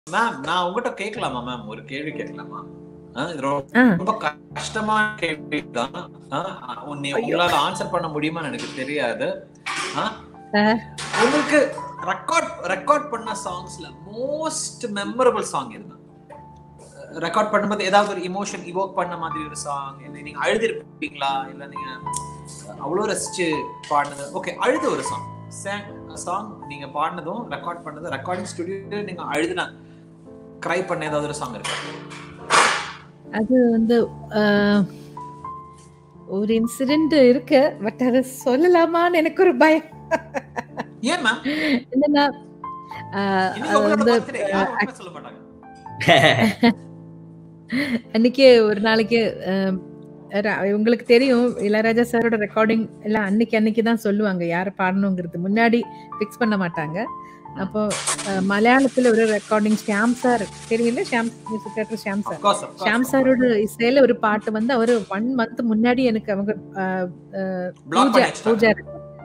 Ma'am நான் உங்ககிட்ட கேட்கலாமா மேம் ஒரு கேள்வி கேட்கலாமா ஆ, இது ரொம்ப ஆ ரொம்ப கஷ்டமான கேள்வி தான் உங்களால ஆன்சர் பண்ண முடியுமான்னு எனக்கு தெரியாது ஆ? ஆ. உங்களுக்கு ரெக்கார்ட் ரெக்கார்ட் பண்ண சாங்ஸ்ல மோஸ்ட் மெமரபிள் சாங் இருந்தா ரெக்கார்ட் பண்ணும்போது ஏதாவது ஒரு இமோஷன் இவோக் பண்ண மாதிரி ஒரு சாங் இல்லை நீங்க அழுதுருப்பீங்களா இல்ல நீங்க அவ்வளோ ரசிச்சு பாடினது ஓகே அழுத ஒரு சாங் சாங் நீங்க பாடினதும் ரெக்கார்ட் பண்ணதும் ரெக்கார்டிங் ஸ்டுடியோ நீங்க அழுதுன க்ரை பண்ண ஏதாவது ஒரு சாங் இருக்கு அது வந்து ஆஹ், ஒரு இன்சிடென்ட் இருக்கு பட் அதை சொல்லலாமான்னு எனக்கு ஒரு பயம் ஏன் மேம் என்னன்னா ஆஹ், இன்னைக்கு அது உங்களோட வந்து birthday, யாரும் உண்மை சொல்ல மாட்டாங்க அன்னைக்கு ஒரு நாளைக்கு ஆஹ், ர- உங்களுக்கு தெரியும் இளையராஜா சாரோட ரெக்கார்டிங் எல்லாம் அன்னைக்கு அன்னைக்கு தான் சொல்லுவாங்க யாரை பாடணுங்கிறது முன்னாடி ஃபிக்ஸ் பண்ண மாட்டாங்க அப்போ ஆஹ், மலையாளத்துல ஒரு ரெக்கார்டிங் ஷியாம் சார் தெரியல Shyam music director Shyam sir Of course, of course, Shyam of சாரோட இசையில ஒரு பாட்டு வந்து அவரு ஒன் மந்த் முன்னாடி எனக்கு அவங்க ஆஹ், ஆஹ், course. Block பூஜா பண்ணி வச்சிட்டாங்க. பூஜா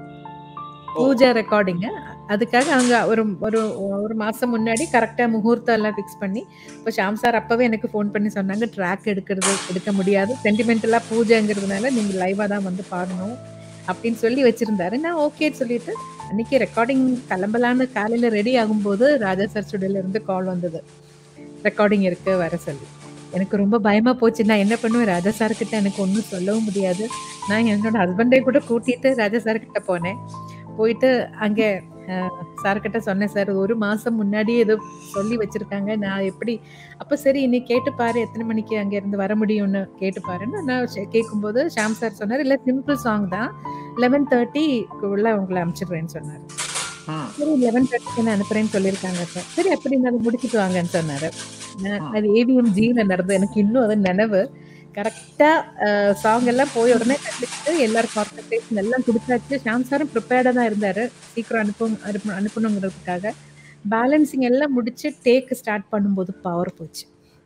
ஓ. பூஜா ரெக்கார்டிங் அதுக்காக அவங்க ஒரு ஒரு ஒரு மாசம் முன்னாடி கரெக்டா முகூர்த்தம் எல்லாம் ஃபிக்ஸ் பண்ணி இப்போ ஷாம் சார் அப்பவே எனக்கு ஃபோன் பண்ணி சொன்னாங்க ட்ராக் எடுக்கிறது எடுக்க முடியாது சென்டிமெண்டலா பூஜைங்கிறதுனால நீங்க லைவா தான் வந்து பாடணும் அப்படின்னு சொல்லி வச்சிருந்தாரு நான் ஓகேன்னு சொல்லிட்டு அன்னைக்கு ரெக்கார்டிங் கிளம்பலான்னு காலையில ரெடி ஆகும்போது ராஜா சார் ஸ்டுடியோல இருந்து கால் வந்தது ரெக்கார்டிங் இருக்கு வர சொல்லி எனக்கு ரொம்ப பயமா போச்சு நான் என்ன பண்ணுவேன் ராஜா சார் கிட்ட எனக்கு ஒன்றும் சொல்லவும் முடியாது நான் என்னோட ஹஸ்பண்டை கூட கூட்டிட்டு ராஜா சார் கிட்ட போனேன் போயிட்டு அங்கே சார் கிட்ட சொன்னேன் சார் ஒரு மாசம் முன்னாடியே ஏதோ சொல்லி வச்சிருக்காங்க நான் எப்படி அப்ப சரி நீ கேட்டு பாரு எத்தனை மணிக்கு அங்க இருந்து வர முடியும்னு கேட்டு பாருன்னு நான் சே- கேட்கும்போது ஷாம் சார் சொன்னார் இல்ல சிம்பிள் சாங் தான் லெவன் தேர்ட்டிக்குள்ள உங்களை அனுப்பிச்சிடுறேன்னு சொன்னார் ம். சரி லெவன் தேர்ட்டிக்கு நான் அனுப்புறேன்னு சொல்லியிருக்காங்க சார் சரி அப்படி அதை முடிச்சுட்டு வாங்கன்னு சொன்னாரு நான் அது ஏவிஎம் ஜியில நடந்தது எனக்கு இன்னும் அது நினைவு கரெக்டா சாங் எல்லாம் போய் உடனே கண்டுக்கிட்டு எல்லாரும் கான்சன்ட்ரேஷன் எல்லாம் கொடுத்தாச்சு ஷாம் சாரும் ப்ரிப்பேர்டா தான் இருந்தாரு சீக்கிரம் அனுப்பும் அனுப்பு- அனுப்பணுங்கிறதுக்காக பேலன்சிங் எல்லாம் முடிச்சு டேக் ஸ்டார்ட் பண்ணும்போது பவர் போச்சு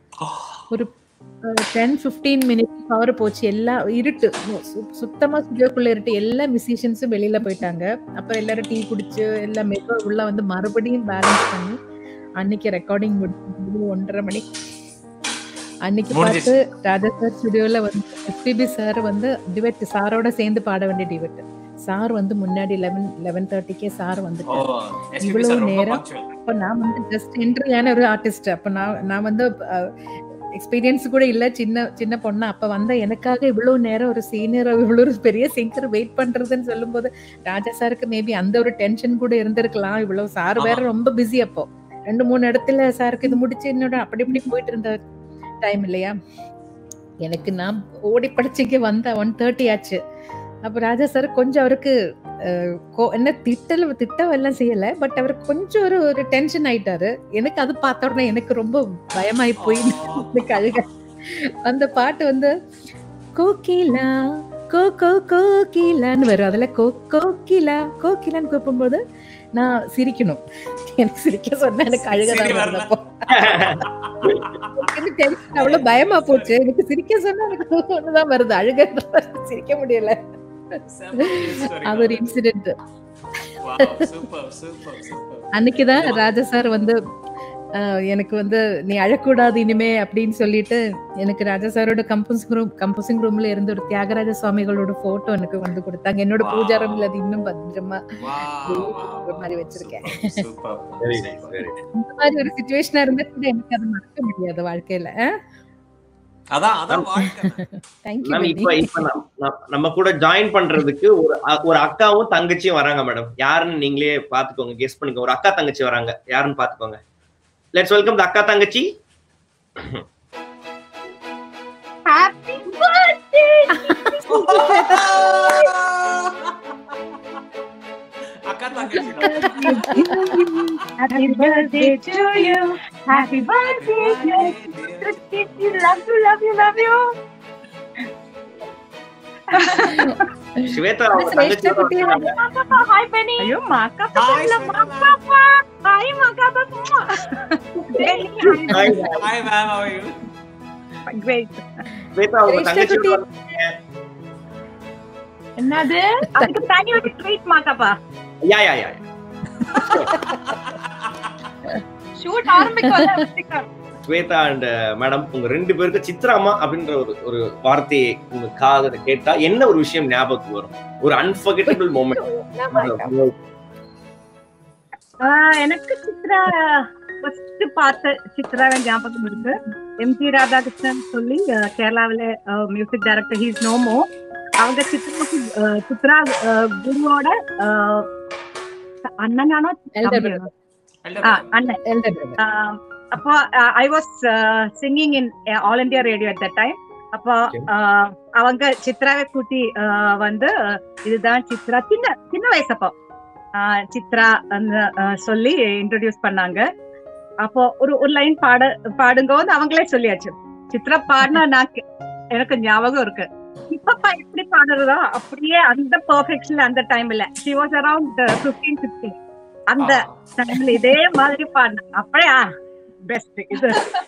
ஒரு டென் ஃபிஃப்டீன் மினிட்ஸ் பவர் போச்சு எல்லா இருட்டு சு- சுத்தமா ஸ்டுடியோக்குள்ள இருட்டு எல்லா மியூசிஷியன்ஸும் வெளியில போயிட்டாங்க அப்புறம் எல்லாரும் டீ குடிச்சு எல்லாம் மெதுவா உள்ள வந்து மறுபடியும் பேலன்ஸ் பண்ணி அன்னைக்கு ரெக்கார்டிங் முடிச்சு ஒன்றரை மணி அன்னைக்கு முடிஞ்சிச்சு. பார்த்து ராஜா சார் ஸ்டுடியோல வந்து எஸ்பிபி சார் வந்து டிவெட் சாரோட சேர்ந்து பாட வேண்டிய டிவெட் சார் வந்து முன்னாடி லெவன் லெவன் தேர்ட்டிக்கே சார் ஓ, வந்து SPB இவ்வளவு sir ரொம்ப நேரம் punctual. அப்ப நான் வந்து ஜஸ்ட் என்ட்ரியான ஒரு ஆர்டிஸ்ட் அப்ப நான் நான் வந்து எக்ஸ்பீரியன்ஸ் கூட இல்ல சின்ன சின்ன பொண்ணு அப்ப வந்த எனக்காக இவ்வளவு நேரம் ஒரு சீனியர் இவ்வளவு ஒரு பெரிய சிங்கர் வெயிட் பண்றதுன்னு சொல்லும்போது ராஜா சாருக்கு மேபி அந்த ஒரு டென்ஷன் கூட இருந்திருக்கலாம் இவ்வளவு சார் வேற ரொம்ப பிஸி அப்போ ரெண்டு மூணு இடத்துல சாருக்கு இது முடிச்சு என்னோட அப்படி இப்படி போயிட்டு இருந்த டைம் இல்லையா எனக்கு நான் ஓடி படிச்சுக்க வந்த ஒன் தேர்ட்டி ஆச்சு அப்ப ராஜா சார் கொஞ்சம் அவருக்கு அஹ், கோ- என்ன திட்டல் திட்டம் எல்லாம் செய்யல பட் அவர் கொஞ்சம் ஒரு ஒரு டென்ஷன் ஆயிட்டாரு எனக்கு அது பார்த்த உடனே எனக்கு ரொம்ப பயமாயி போய் எனக்கு அழுக அந்த பாட்டு வந்து கோகிலா கோ கோ கோகிலான்னு வரும் அதுல கோ கோகிலா கோகிலான்னு கூப்பிடும்போது நான் சிரிக்கணும் எனக்கு சிரிக்க சொன்னா எனக்கு சிரி அழுகதான் வரல. வருது அப்போ. எனக்கு tension அவ்வளவு பயமா போச்சு எனக்கு சிரிக்க சொன்னா எனக்கு ஒண்ணுதான் வருது அழுக சிரிக்க முடியல செம்ம story அது ஒரு தான். Incident Wow, super, super, super. அன்னைக்குதான் ராஜா சார் வந்து ஆஹ், எனக்கு வந்து நீ அழக்கூடாது இனிமே அப்படின்னு சொல்லிட்டு எனக்கு ராஜா சாரோட கம்போசிங் ரூம் கம்போசிங் ரூம்ல இருந்து ஒரு தியாகராஜ சுவாமிகளோட போட்டோ எனக்கு வந்து கொடுத்தாங்க என்னோட Wow. பூஜா ரூம்ல அது இன்னும் பத்திரமா Wow, wow, ஒரு மாதிரி wow. வச்சிருக்கேன். Super, super, very super. Nice very இந்த மாதிரி ஒரு சுச்சுவேஷனா இருந்தா கூட எனக்கு அதை மறக்க முடியாது வாழ்க்கையில அதான் அதான் வாழ்க்கை தேங்க்யூ மேம் இப்ப இப்ப நம்- நம்- நம்ம கூட ஜாயின் பண்றதுக்கு ஒரு அ- ஒரு அக்காவும் தங்கச்சியும் வராங்க மேடம் யாருன்னு நீங்களே பாத்துக்கோங்க கெஸ் பண்ணிக்கோங்க ஒரு அக்கா தங்கச்சி வராங்க யாருன்னு பாத்துக்கோங்க லெட்ஸ் வெல்கம் த அக்கா தங்கச்சி Happy birthday! அக்கா தங்கச்சி Happy birthday to you. Happy birthday to you. Love you, love you, love you. Shweta அவங்க சிரேஷ்ட தங்கச்சியோட குட்டி வராங்க. Makapa, hi Penny. Ayo, Makapa Hi, pala, Shweta, ma'am. Makapa. Hi, Makapa. Penny, hi. Hi, Hi ma'am, how are you? Great. Shweta அவங்க சிரேஷ்ட தங்கச்சியோட குட்டி. வராங்க. என்னது அதுக்கு தனி ஒரு ட்ரீட் மாக்கப்பா யா யா யா ஷூட் ஆரம்பிக்கும் ஸ்வேதா அண்ட் மேடம் உங்க ரெண்டு பேருக்கு சித்ராமா அப்படின்ற ஒரு ஒரு வார்த்தையை உங்க காதல கேட்டா என்ன ஒரு விஷயம் ஞாபகத்துக்கு வரும் ஒரு அன்ஃபர்கெட்டபிள் மூமெண்ட் ஆஹ் எனக்கு சித்ரா ஃபர்ஸ்ட் பார்த்த சித்ராவை ஞாபகம் இருக்கு எம் ஜி ராதாகிருஷ்ணன் சொல்லி அஹ், கேரளாவில மியூசிக் டைரக்டர் ஹீஸ் நோமோ அவங்க சித்ராவுக்கு அஹ், சித்ரா அஹ், குருவோட அஹ், அண்ணனானோ Elder தம்பியானோ? Elder ஆ, brother. அண்ணன் Elder brother. ஆஹ் அப்போ I was singing in All India Radio at that time அப்போ Okay. ஆஹ் அவங்க சித்ராவை கூட்டி ஆஹ் வந்து ஆஹ் இதுதான் சித்ரா சின்ன சின்ன வயசு அப்போ ஆஹ் சித்ரா அந்த ஆஹ் சொல்லி இன்ட்ரடியூஸ் பண்ணாங்க அப்போ ஒரு ஒரு லைன் பாட பாடுங்க அவங்களே சொல்லியாச்சு சித்ரா பாடினா நான் கே- எனக்கு ஞாபகம் இருக்கு இப்பப்பா எப்படி பாடுறதோ அப்படியே அந்த பெர்ஃபெக்ஷன்ல அந்த டைம்ல she was around fifteen sixteen அந்த ஆ. டைம்ல இதே மாதிரி பாடின அப்படியா பெஸ்ட் இது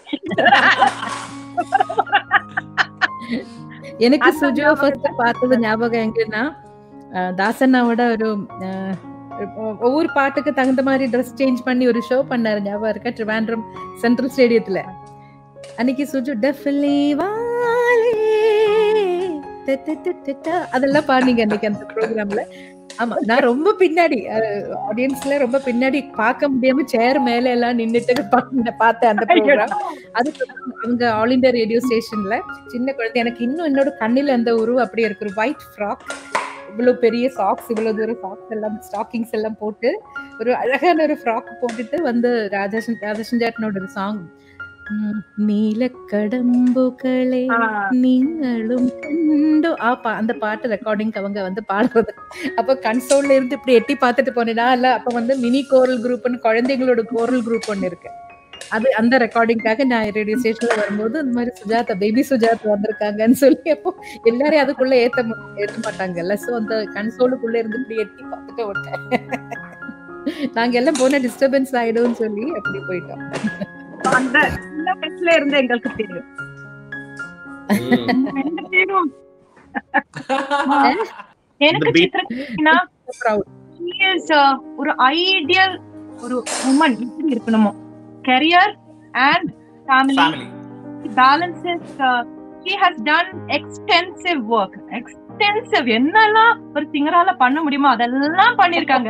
எனக்கு அந்த சுஜுவ ஞாபகம் ஃபர்ஸ்ட் பார்த்தது ஞாபகம் எங்கன்னா அஹ், தாசண்ணாவோட ஒரு அஹ், ஒ- ஒவ்வொரு பாட்டுக்கு தகுந்த மாதிரி ட்ரெஸ் சேஞ்ச் பண்ணி ஒரு ஷோ பண்ணாரு ஞாபகம் இருக்கா ட்ரிவாண்ட்ரம் சென்ட்ரல் ஸ்டேடியத்துல அன்னைக்கு சுஜு டெஃபிலி வாலே ட ட ட ட ட அதெல்லாம் பாடுனீங்க அன்னைக்கு அந்த ப்ரோக்ராம்ல ஆமா நான் ரொம்ப பின்னாடி ஆடியன்ஸ்ல ரொம்ப பின்னாடி பார்க்க முடியாம சேர் மேல எல்லாம் நின்னுட்டு பாடின- பார்த்தேன் அந்த ப்ரோக்ராம் அது அவங்க ஆல் இந்தியா ரேடியோ ஸ்டேஷன்ல சின்ன குழந்தை எனக்கு இன்னும் என்னோட கண்ணில் அந்த உருவம் அப்படியே இருக்கு ஒரு ஒயிட் ஃப்ராக் இவ்வளவு பெரிய சாக்ஸ் இவ்வளவு தூரம் சாக்ஸ் எல்லாம் ஸ்டாக்கிங்ஸ் எல்லாம் போட்டு ஒரு அழகான ஒரு ஃப்ராக் போட்டுட்டு வந்து ராஜேஷன் ராஜேஷன் ஜாட்டனோட ஒரு சாங் நீலக்கடம்புகளே நீங்களும் கண்டோ ஆ பா- அந்த பாட்டு ரெக்கார்டிங் அவங்க வந்து பாடுறது அப்ப கன்சோல்ல இருந்து இப்படி எட்டி பார்த்துட்டு போனேனா இல்ல அப்ப வந்து மினி கோரல் குரூப்னு குழந்தைங்களோட கோரல் குரூப் ஒன்னு இருக்கு அது அந்த ரெக்கார்டிங்காக நான் ரேடியோ ஸ்டேஷன்ல வரும்போது இந்த மாதிரி சுஜாதா பேபி சுஜாதா வந்திருக்காங்கன்னு சொல்லி அப்போ எல்லாரையும் அதுக்குள்ள ஏத்த மு- ஏத்த மாட்டாங்கல்ல சோ அந்த கன்சோலுக்குள்ள இருந்து இப்படி எட்டி பார்த்துட்டு விட்டேன் நாங்க எல்லாம் போன டிஸ்டர்பன்ஸ் ஆயிடும்னு சொல்லி அப்படி போயிட்டோம் அந்த சின்ன வயசுல இருந்து எங்களுக்கு தெரியும் ரெண்டு பேரும் எனக்கு The beat. சித்ரா Proud. she is, uh, ஒரு ஐடியல் ஒரு உமன் எப்படி இருக்கணுமோ career and family Family. balances uh, she has done extensive work extensive என்னெல்லாம் ஒரு சிங்கரால பண்ண முடியுமோ அதெல்லாம் பண்ணிருக்காங்க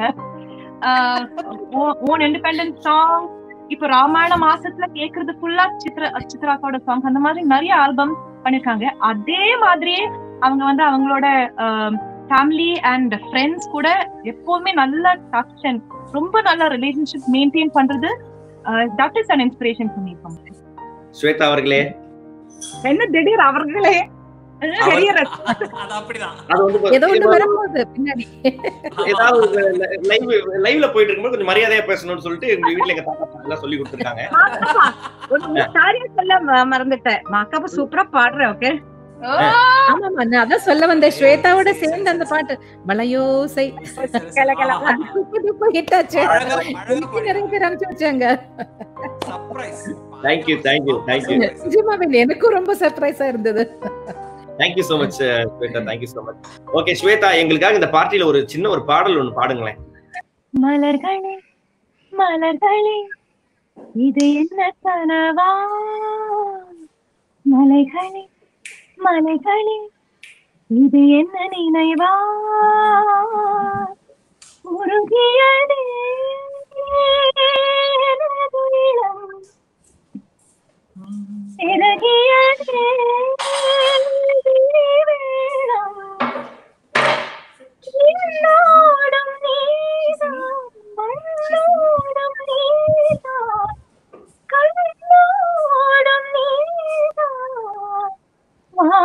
ஓன் இண்டிபெண்டன்ட் சாங் இப்ப ராமாயண மாசத்துல கேக்குறது ஃபுல்லா சித்ரா சித்ராக்கோட சாங் அந்த மாதிரி நிறைய ஆல்பம் பண்ணிருக்காங்க அதே மாதிரியே அவங்க வந்து அவங்களோட ஃபேமிலி அண்ட் ஃப்ரெண்ட்ஸ் கூட எப்பவுமே நல்ல டச் அண்ட் ரொம்ப நல்ல ரிலேஷன்ஷிப் மெயின்டைன் பண்றது தட் இஸ் அன் இன்ஸ்பிரேஷன் பண்ணிருக்காங்க ஸ்வேதா அவர்களே என்ன திடீர் அவர்களே பெரிய அவர்- அது அப்படிதான் அது வந்து ஏதோ ஒண்ணு ஏதோ- வரும்போது பின்னாடி ஏதாவது லைவ் லைவ்ல போயிட்டு இருக்கும்போது கொஞ்சம் மரியாதையா பேசணும்னு சொல்லிட்டு எங்க வீட்ல எங்க தாத்தா பாட்டி எல்லாம் சொல்லி கொடுத்துருக்காங்க மாக்காப்பா, ஒரு காரியம் சொல்ல ம- மறந்துட்டேன் மாக்காப்பா சூப்பரா பாடுறேன் ஓகே ஆமா ஆமா நான் அதான் சொல்ல வந்தேன் ஸ்வேதாவோட சேர்ந்து அந்த பாட்டு மலையோசை கல, கல. ஹிட் ஆச்சு அழகா அழகா இன்னைக்கு நிறைய பேர் அனுப்பிச்சு வச்சாங்க surprise Thank you, thank you, thank you. நிஜமாவே எனக்கும் ரொம்ப சர்ப்ரைஸா இருந்தது thank you so much Shweta thank you so much okay Shweta எங்களுக்காக இந்த பார்ட்டில ஒரு சின்ன ஒரு பாடல் ஒன்னு பாடுங்களேன் மலர்களே மலர்களே இது என்ன கனவா மலைகளே மலைகளே இது என்ன நினைவா உருகியதே எனது இளம். இறகியதே வேளம். என்னோடும் நீதான், மண்ணோடும் நீதான், கண்ணோடும் நீதான். வா.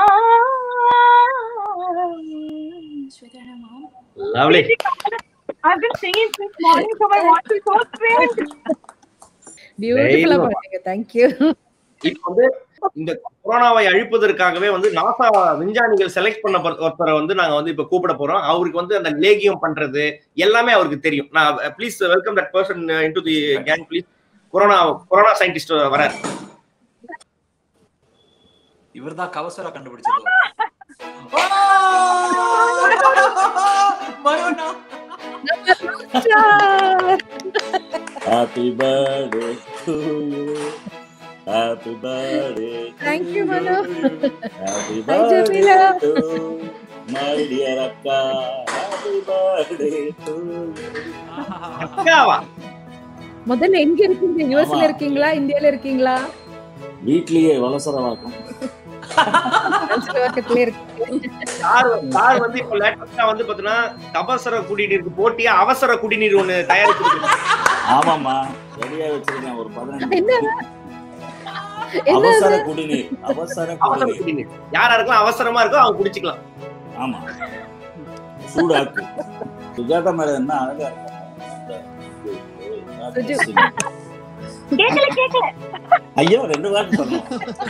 Lovely I've been singing since morning, so my voice is so strange. பியூட்டிஃபுல்லா Very பாடுங்க தேங்க்யூ இப்போ வந்து இந்த கொரோனாவை அழிப்பதற்காகவே வந்து நாசா விஞ்ஞானிகள் செலக்ட் பண்ண பொற- ஒருத்தரை வந்து நாங்க வந்து இப்ப கூப்பிட போறோம் அவருக்கு வந்து அந்த லேகியம் பண்றது எல்லாமே அவருக்கு தெரியும் நான் please welcome that person into the gang please corona corona scientist வரார் இவர்தான் கவசரா கண்டுபிடிச்சது மருணா happy birthday to you happy birthday Thank you, Manu. Happy Hi, birthday Jamila. To my dear அக்கா ஹாப்பி பர்த்டே டு அக்காவா முதல்ல எங்க இருக்கீங்க யுஎஸ்ல ஆமா. இருக்கீங்களா இந்தியால இருக்கீங்களா வீட்லயே வலசரவாக்கம் பக்கத்துல இருக்கீங்க சார் சார் வந்து இப்ப லேட்டஸ்டா வந்து பாத்தீங்கன்னா அவசர குடிநீருக்கு போட்டியா அவசர குடிநீர் ஒண்ணு தயாரிச்சிருக்கு ஆமாமா ரெடியா வச்சிருக்கேன் ஒரு அது பதினஞ்சு என்ன என்ன அவசர குடிநீர் அவசர அவசர குடிநீர் குடிநீர் யார் யாருக்கெல்லாம் அவசரமா இருக்கோ அவங்க குடிச்சுக்கலாம் ஆமா சூடாக்கு சுஜாதா மேடம் என்ன அழகா இருக்காங்க அந்த சுஜு. கேக்கல கேக்கல ஐயோ ரெண்டு வாட்டி சொன்னோம்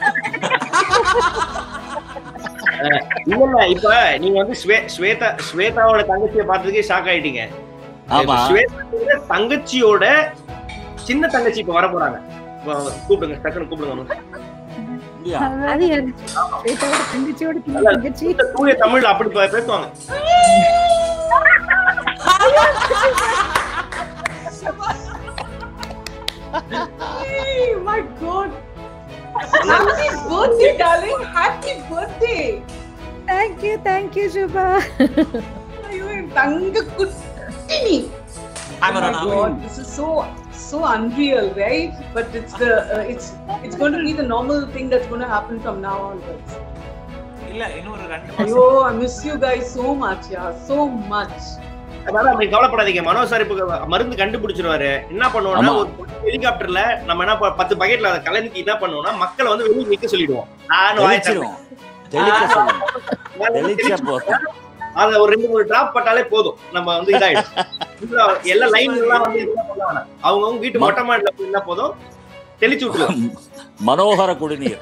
இல்ல இல்ல இப்ப நீங்க வந்து ஸ்வே- ஸ்வேதா ஸ்வேதாவோட தங்கச்சியை பார்த்ததுக்கே ஷாக் ஆயிட்டீங்க ஆமா ஸ்வேதாவோட தங்கச்சியோட சின்ன தங்கச்சி இப்ப வர போறாங்க இப்ப கூப்பிடுங்க டக்குன்னு கூப்பிடுங்க இல்லையா அது யாரு? ஸ்வேதாவோட தங்கச்சியோட சின்ன தங்கச்சி இந்த தூய தமிழ்ல அப்படி பே- பேசுவாங்க Hey, my God. Happy birthday, darling. Happy birthday. Thank you thank you Subha ஐயோ, என் தங்க குட்டி நீ. I'm Oh my Aruna. God, this is so so unreal, right? But it's the uh, it's it's going to be the normal thing that's going to happen from now onwards. இல்ல இன்னொரு ரெண்டு Ayo, மாசம் I miss you guys so much, yeah, so much. அதனால அப்படி கவலைப்படாதீங்க மனோ sir இப்ப மருந்து கண்டுபிடிச்சிருவாரு என்ன பண்ணுவோம்னா ஆமா. ஒரு ஹெலிகாப்டர்ல நம்ம என்ன ப- பத்து பக்கெட்ல அதை கலந்து என்ன பண்ணுவோம்னா மக்களை வந்து வெளியே நிக்க சொல்லிடுவோம் நான் வாய் திறந்து- தெளிச்சிரும் தெளிக்க சொல்லுங்க நான் வந்து தெளிச்சா தெளிச்சு போதும் அத ஒரு ரெண்டு மூணு டிராப் பட்டாலே போதும் நம்ம வந்து இதாயிடும் இதுல எல்லா லைன் எல்லாம் வந்து என்ன பண்ண வேணாம். அவங்கவங்க வீட்டு மொட்டை மாடில போய் என்ன போதும் தெளிச்சு விட்டுருவோம் மனோகர குடிநீர்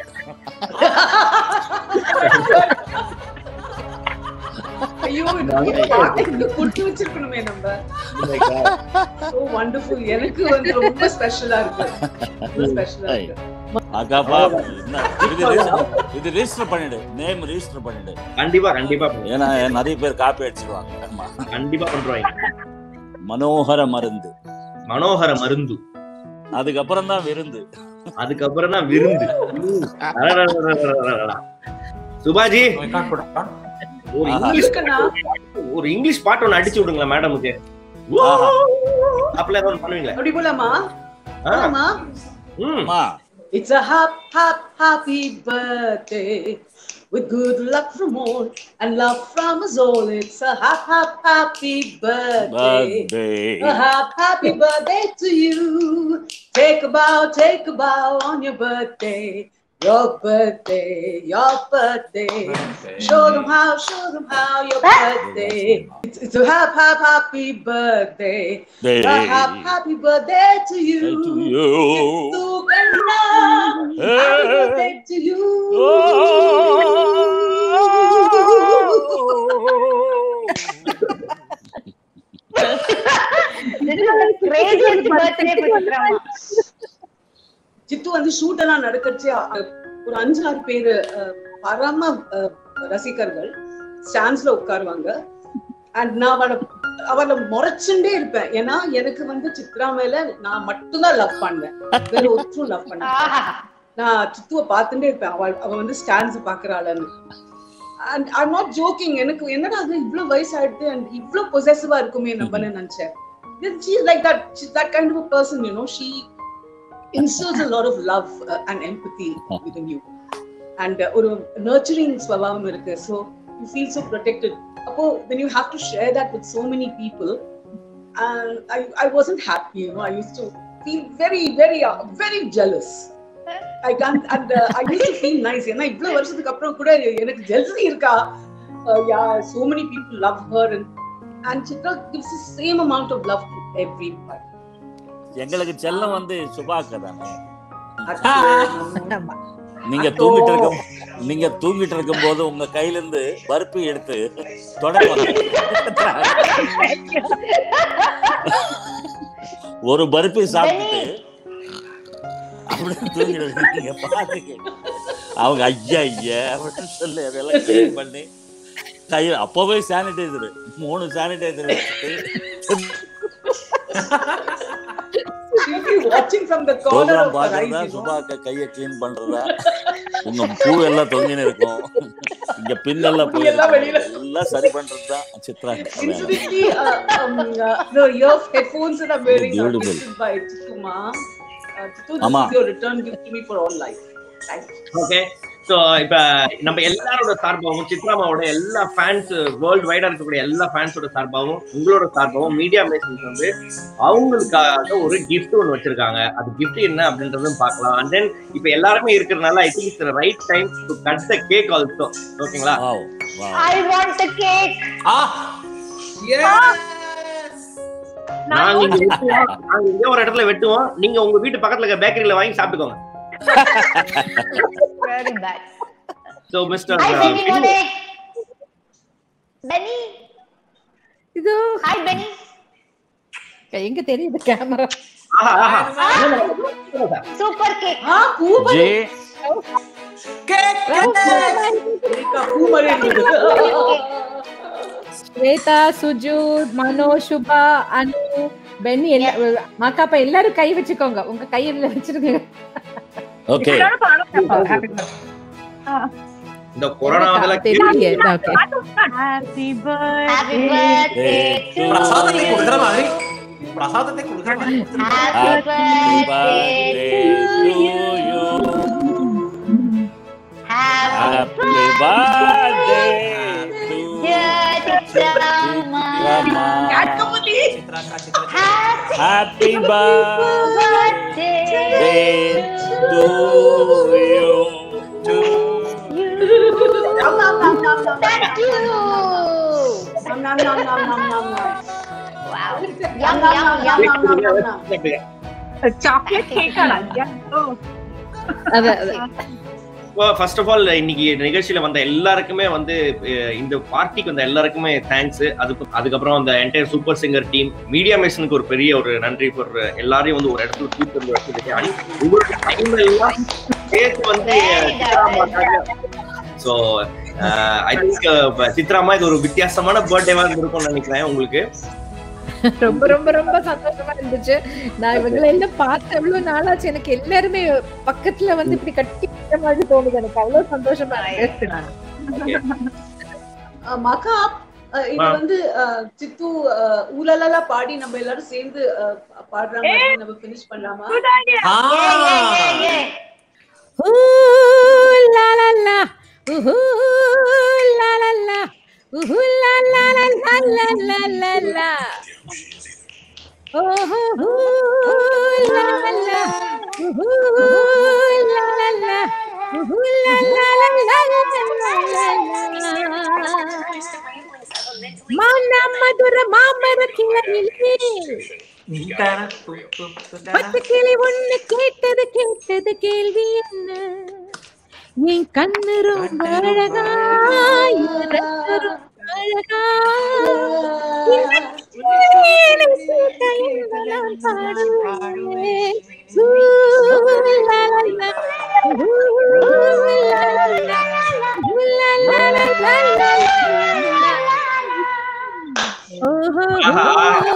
ஐயோ இந்த இந்த பாட்டு இந்த குட்டி வச்சிருக்கணுமே நம்ம so wonderful எனக்கு வந்து ரொம்ப ஸ்பெஷலா இருக்கு ரொம்ப ஸ்பெஷலா இருக்கு அக்காப்பா என்ன இது register- இது ரெஜிஸ்டர் பண்ணிடு நேம் ரெஜிஸ்டர் பண்ணிடு கண்டிப்பா கண்டிப்பா பண்ணுவோம். ஏன்னா நிறைய பேர் காப்பி அடிச்சிருவாங்க ஆமா கண்டிப்பா பண்றோம் மனோகர மருந்து மனோகர மருந்து அதுக்கப்புறம் தான் விருந்து அதுக்கப்புறம் தான் விருந்து அடடடடடடடடடா. Subhaji We can't put on. ஒரு ஆஹா. இங்கிலீஷ் இருக்கனா ஒரு இங்கிலீஷ் பாட்டு ஒண்ணு அடிச்சு விடுங்களா மேடமுக்கு ஆஹா. அப்பல ஏதாவது பண்ணுவீங்களா அப்படி போலாமா ஆ, போலாமா ம். அம்மா It's a hap, hap, happy birthday with good luck from all and love from us all. It's a hap, hap, happy birthday. birthday A hap, happy birthday to you. Take a bow, take a bow on your birthday. Your birthday, your birthday. Show them how, show them how your birthday. It's, it's a hap, hap, happy birthday. day A hap, happy birthday to you. to you To Kanda. Happy birthday to you. craziest birthday for சித்ராமா. சித்து வந்து shoot எல்லாம் நடக்கச்சு ஒரு அஞ்சு ஆறு பேரு அஹ், பரம அஹ், ரசிகர்கள் ஸ்டாண்ட்ஸ்ல உட்காருவாங்க and நான் அவளை அவளை முறைச்சுட்டே இருப்பேன் ஏன்னா எனக்கு வந்து சித்ரா மேல நான் மட்டும்தான் லவ் பண்ணேன் வேற ஒருத்தரும் லவ் பண்ணேன் ஆஹா. நான் சித்துவை பார்த்துட்டே இருப்பேன் அவள் அவ வந்து ஸ்டாண்ட்ஸ் பாக்குறாளன்னு அண்ட் ஐ நாட் ஜோக்கிங் எனக்கு என்னடா அது இவ்வளவு வயசாயிடுது அண்ட் இவ்வளவு பொசசிவா இருக்குமே நம்மன்னு நினைச்சேன் she is like that she's that kind of a person you know she instills a lot of love uh, and empathy within you and uh, ஒரு nurturing ஸ்வபாவம் இருக்கு so you feel so protected அப்போ when you have to share that with so many people and I, I wasn't happy you know I used to feel very very uh, very jealous I can't and uh, I used to feel nice ஏன்னா இவ்வளவு வருஷத்துக்கு அப்புறம் கூட எனக்கு jealousy இருக்கா uh, yeah so many people love her and and Chitra gives the same amount of love to everybody எங்களுக்கு செல்லம் வந்து சுபாக்க தானே ஆமா. நீங்க தூங்கிட்டு இருக்கும் நீங்க தூங்கிட்டு இருக்கும் போது உங்க கையில இருந்து பருப்பி எடுத்து தொடப்பாங்க ஒரு பருப்பி சாப்பிட்டு அப்படியே தூங்கிடுவீங்க நீங்க பாத்துக்க அவங்க ஐயா ஐயா அப்படின்னு சொல்லி அதெல்லாம் கிளீன் பண்ணி கையில் அப்பவே சானிடைசர் மூணு sanitizer She simply watching from the corner program of her eyes. பாக்குறதா You know? சுபா அக்கா கைய க்ளீன் பண்றதா உங்க பூ எல்லாம் தொங்கின்னு இருக்கும் இங்க பின்னெல்லாம் பூ எல்லாம் வெளியில. போயிருக்கும் எல்லாம் சரி பண்றதுதான் சித்ரா அக்கா வேலை. Incidentally, uh, um, uh, the ear headphones that I'm wearing are Beautiful. gifted by Chituma. Uh, Chitu, this ஆமா. is your return gift to me for all life. Thank you. Okay so இப்ப நம்ம எல்லாரோட சார்பாகவும் சித்ராமாவோட எல்லா fans world வைடா இருக்கக்கூடிய எல்லா ஃபேன்ஸோட சார்பாகவும் உங்களோட சார்பாகவும் மீடியா மேசன்ஸ் வந்து அவங்களுக்காக ஒரு கிஃப்ட் ஒன்று வச்சிருக்காங்க அது கிஃப்ட் என்ன அப்படின்றதும் பார்க்கலாம் அண்ட் தென் இப்ப எல்லாருமே இருக்கிறதுனால I think it's right time to cut the cake also ஓகேங்களா Wow, wow. I want the cake. ஆ yes நாங்க இங்க வெட்டுவோம் நாங்க இங்க ஒரு இடத்துல வெட்டுவோம் நீங்க உங்க வீட்டு பக்கத்துல இருக்க பேக்கரியில வாங்கி சாப்பிட்டுக்கோங்க Very bad. So mister Hi, Benny Monik. Benny. இதோ Hi, Benny. எங்க தெரியுது கேமரா ஆஹா ஆஹா Super cake. Ah, பூமரி. ஜே Cake, cake. Erika, பூமரி இருந்தது. ஸ்வேதா சுஜூத் மனோ சுபா அனு பென்னி எல்லா மாக்காப்பா எல்லாரும் கை வச்சுக்கோங்க உங்க கையில வச்சிருக்கீங்க ஓகே எல்லாரும் பாடுங்க. Happy birthday. இந்த கொரோனா வந்து தெரியலையே okay Happy Happy birthday. birthday to பிரசாதத்தை you. கொடுக்குற மாதிரி பிரசாதத்தை கொடுக்குற மாதிரி கொடுத்துருங்க. Happy Happy birthday birthday to to you. you. Happy Happy birthday to dear Chitrama. Rama. Chitra அக்கா, சித்ரா அக்கா. Happy Happy birthday birthday to you. Nom, nom, nom, nom, nom, Thank you. nom, nom, nom, nom, nom, nom, nom. Wow. Nom, Yum, nom, yum, nom, yum. nom, nom, nom, nom. Chocolate cake ah? Yeah. Oh. அத அத first of all இன்னைக்கு நிகழ்ச்சியில வந்த எல்லாருக்குமே வந்து அஹ், இந்த பார்ட்டிக்கு வந்த எல்லாருக்குமே தேங்க்ஸ் அதுக்கு அதுக்கப்புறம் அந்த entire super singer team media மேஷனுக்கு ஒரு பெரிய ஒரு நன்றி ஃபார் எல்லாரையும் வந்து ஒரு இடத்துல கூப்பிட்டு வச்சிருக்கேன் அண்ட் உங்களோட டைம் எல்லாம் சேர்த்து வந்து ஸோ ஐ திங்க் சித்ராமா இது ஒரு வித்தியாசமான பர்த்டேவா இருந்திருக்கும்னு நினைக்கிறேன் உங்களுக்கு ரொம்ப ரொம்ப ரொம்ப சந்தோஷமா இருந்துச்சு நான் இவங்களை எல்லாம் பார்த்து எவ்வளவு நாளாச்சு எனக்கு எல்லாருமே பக்கத்துல வந்து இப்படி கட்டி வைக்கிற மாதிரி தோணுது எனக்கு அவ்வளவு சந்தோஷமா இருக்கு அஹ் மகா அஹ் இது ஆ. வந்து அஹ், சித்து அஹ், ஊலலலா பாடி நம்ம எல்லாரும் சேர்ந்து அஹ், பாடுறாங்க அப்படின்னு நம்ம ஃபினிஷ் பண்ணலாமா ஆ. Yeah, yeah, yeah, yeah. Ooh la la la, ooh la la la, ooh la la la la la la la la. Oh la la la, ooh la la la, ooh la la la la la la la. மானா மதுர மாமர கிளையிலே இந்தான, து, து, து, தான. பத்து கிளி ஒண்ணு கேட்டது கேட்டது கேள்வி என்ன என் கண்ணு ரொம்ப அழகா என் ரத்தம் ரொம்ப அழகா இந்த தேனை சூட்ட என்ன நான் பாடுவேன். ஊ, லா, லா, லா. ஊ, லா, லா, லா. ஊ, லா, லா, லா, லா, லா, லா. ஓஹோ, ஊ, லா,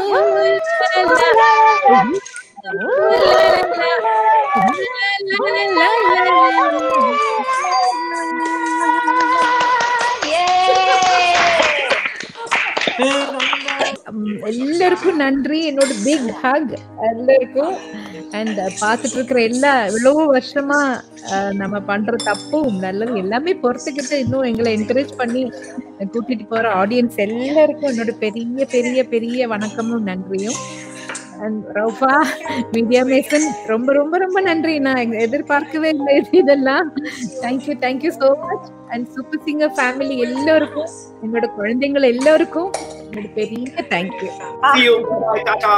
லா, லா. எல்லாருக்கும் நன்றி என்னோட பிக் ஹக் எல்லாருக்கும் அண்ட் பார்த்துட்டு இருக்கிற எல்லா இவ்வளவு வருஷமா அஹ், நம்ம பண்ற தப்பும் நல்லது எல்லாமே பொறுத்துக்கிட்டு இன்னும் எங்களை என்கரேஜ் பண்ணி கூட்டிட்டு போற ஆடியன்ஸ் எல்லாருக்கும் என்னோட பெரிய பெரிய பெரிய வணக்கமும் நன்றியும் அண்ட் ரவுஃபா மீடியா மேசன் ரொம்ப ரொம்ப ரொம்ப நன்றி நான் எங்க- எதிர்பார்க்கவே இல்லை இது இதெல்லாம் thank you thank you so much and super singer family எல்லாருக்கும் என்னோட குழந்தைங்கள் எல்லாருக்கும் என்னோட பெரிய thank you See you. Bye, tata.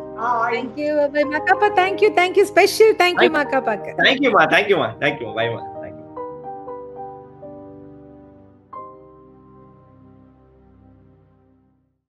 Thank you மக்காப்பா தேங்க்யூ தேங்க்யூ ஸ்பெஷல் தேங்க்யூ மக்காப்பாக்கு Thank you, ma. Thank you, ma. Thank you. Bye, ma.